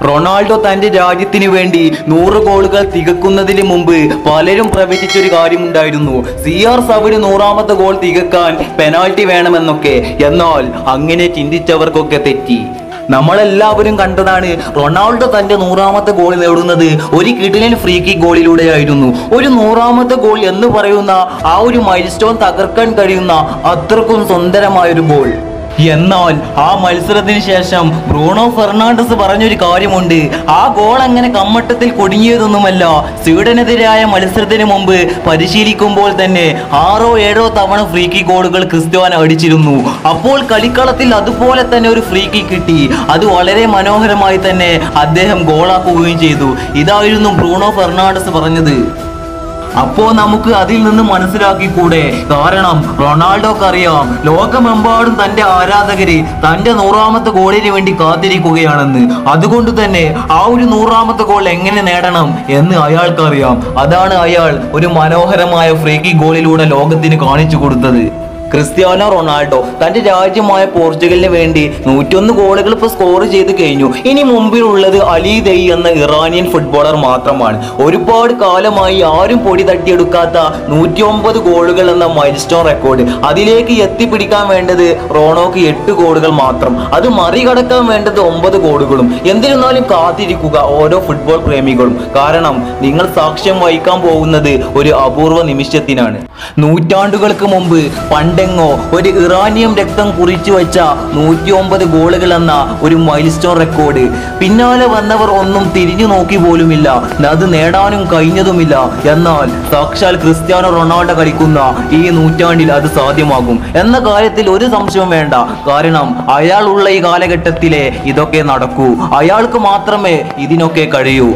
Ronaldo തന്റെ രാജ്യത്തിന് വേണ്ടി നൂറ് ഗോളുകൾ തികക്കുന്നതിന് മുമ്പ് പലരും പ്രവചിച്ചൊരു കാര്യമുണ്ടായിരുന്നു സി ആർ സവിന് നൂറാമത്തെ ഗോൾ തികക്കാൻ പെനാൾട്ടി വേണമെന്നൊക്കെ എന്നാൽ അങ്ങനെ ചിന്തിച്ചവർക്കൊക്കെ തെറ്റി നമ്മളെല്ലാവരും കണ്ടതാണ് റൊണാൾഡോ തന്റെ നൂറാമത്തെ ഗോൾ നേടുന്നത് ഒരു കിടിലൻ ഫ്രീ കിക്ക് ഗോളിലൂടെയായിരുന്നു ഒരു നൂറാമത്തെ ഗോൾ എന്ന് പറയുന്ന ആ ഒരു മൈൽ സ്റ്റോൺ തകർക്കാൻ കഴിയുന്ന അത്രക്കും സുന്ദരമായ ഒരു ഗോൾ എന്നാൽ ആ മത്സരത്തിന് ശേഷം ബ്രൂണോ ഫെർണാണ്ടസ് പറഞ്ഞൊരു കാര്യമുണ്ട് ആ ഗോൾ അങ്ങനെ കമ്മട്ടത്തിൽ കുടുങ്ങിയതൊന്നുമല്ല സ്വീഡനെതിരായ മത്സരത്തിന് മുമ്പ് പരിശീലിക്കുമ്പോൾ തന്നെ ആറോ ഏഴോ തവണ ഫ്രീ കിക്ക് ഗോളുകൾ ക്രിസ്ത്യാനോ അടിച്ചിരുന്നു അപ്പോൾ കളിക്കളത്തിൽ അതുപോലെ തന്നെ ഒരു ഫ്രീ കിക്ക് കിട്ടി അത് വളരെ മനോഹരമായി തന്നെ അദ്ദേഹം ഗോളാക്കുകയും ചെയ്തു ഇതായിരുന്നു ബ്രൂണോ ഫെർണാണ്ടസ് പറഞ്ഞത് അപ്പോ നമുക്ക് അതിൽ നിന്ന് മനസ്സിലാക്കിക്കൂടെ കാരണം റൊണാൾഡോക്ക് അറിയാം ലോകമെമ്പാടും തന്റെ ആരാധകര് തന്റെ നൂറാമത്തെ ഗോളിന് വേണ്ടി കാത്തിരിക്കുകയാണെന്ന് അതുകൊണ്ട് തന്നെ ആ ഒരു നൂറാമത്തെ ഗോൾ എങ്ങനെ നേടണം എന്ന് അയാൾക്കറിയാം അതാണ് അയാൾ ഒരു മനോഹരമായ ഫ്രീക്കി ഗോളിലൂടെ ലോകത്തിന് കാണിച്ചു കൊടുത്തത് ക്രിസ്ത്യാനോ റൊണാൾഡോ തന്റെ രാജ്യമായ പോർച്ചുഗലിന് വേണ്ടി നൂറ്റൊന്ന് ഗോളുകൾ ഇപ്പോൾ സ്കോർ ചെയ്ത് കഴിഞ്ഞു ഇനി മുമ്പിലുള്ളത് അലി ദൈ എന്ന ഇറാനിയൻ ഫുട്ബോളർ മാത്രമാണ് ഒരുപാട് കാലമായി ആരും പൊടി തട്ടിയെടുക്കാത്ത നൂറ്റി ഒമ്പത് ഗോളുകൾ എന്ന മൈൽ സ്റ്റോൺ റെക്കോർഡ് അതിലേക്ക് എത്തിപ്പിടിക്കാൻ വേണ്ടത് റോണോക്ക് എട്ട് ഗോളുകൾ മാത്രം അത് മറികടക്കാൻ വേണ്ടത് ഒമ്പത് ഗോളുകളും എന്നിരുന്നാലും കാത്തിരിക്കുക ഓരോ ഫുട്ബോൾ പ്രേമികളും കാരണം നിങ്ങൾ സാക്ഷ്യം വഹിക്കാൻ പോകുന്നത് ഒരു അപൂർവ നിമിഷത്തിനാണ് നൂറ്റാണ്ടുകൾക്ക് മുമ്പ് പണ്ടെങ്ങോ ഒരു ഇറാനിയം രക്തം കുറിച്ചു വെച്ച നൂറ്റി ഒമ്പത് ഗോളുകൾ എന്ന ഒരു മൈൽ സ്റ്റോൺ റെക്കോർഡ് പിന്നാലെ വന്നവർ ഒന്നും തിരിഞ്ഞു നോക്കി പോലുമില്ല അത് നേടാനും കഴിഞ്ഞതുമില്ല എന്നാൽ സാക്ഷാൽ ക്രിസ്ത്യാനോ റൊണാൾഡോ കളിക്കുന്ന ഈ നൂറ്റാണ്ടിൽ അത് സാധ്യമാകും എന്ന കാര്യത്തിൽ ഒരു സംശയവും വേണ്ട കാരണം അയാൾ ഉള്ള ഈ കാലഘട്ടത്തിലെ ഇതൊക്കെ നടക്കൂ അയാൾക്ക് മാത്രമേ ഇതിനൊക്കെ കഴിയൂ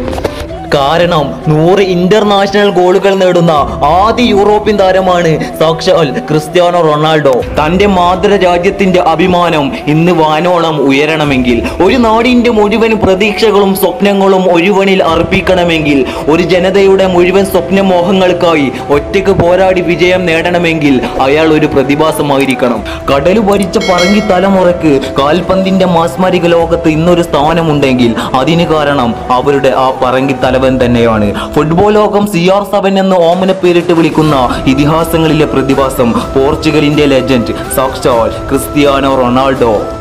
കാരണം നൂറ് ഇന്റർനാഷണൽ ഗോളുകൾ നേടുന്ന ആദ്യ യൂറോപ്യൻ താരമാണ് സാക്ഷാൽ ക്രിസ്ത്യാനോ റൊണാൾഡോ തന്റെ മാതൃ രാജ്യത്തിന്റെ അഭിമാനം ഇന്ന് വാനോളം ഉയരണമെങ്കിൽ ഒരു നാടിന്റെ മുഴുവൻ പ്രതീക്ഷകളും സ്വപ്നങ്ങളും ഒരുവനിൽ അർപ്പിക്കണമെങ്കിൽ ഒരു ജനതയുടെ മുഴുവൻ സ്വപ്നമോഹങ്ങൾക്കായി ഒറ്റയ്ക്ക് പോരാടി വിജയം നേടണമെങ്കിൽ അയാൾ ഒരു പ്രതിഭാസമായിരിക്കണം കടല് ഭരിച്ച പറങ്കി തലമുറക്ക് കാൽപന്തിന്റെ മാസ്മരിക ലോകത്ത് ഇന്നൊരു സ്ഥാനമുണ്ടെങ്കിൽ അതിന് കാരണം അവരുടെ ആ പറങ്കി തലവൻ തന്നെയാണ് ഫുട്ബോൾ ലോകം സി ആർ സെവൻ എന്ന് ഓമന പേരിട്ട് വിളിക്കുന്ന ഇതിഹാസങ്ങളിലെ പ്രതിഭാസം പോർച്ചുഗലിന്റെ ലെജൻഡ് സാക്ഷാൽ ക്രിസ്ത്യാനോ റൊണാൾഡോ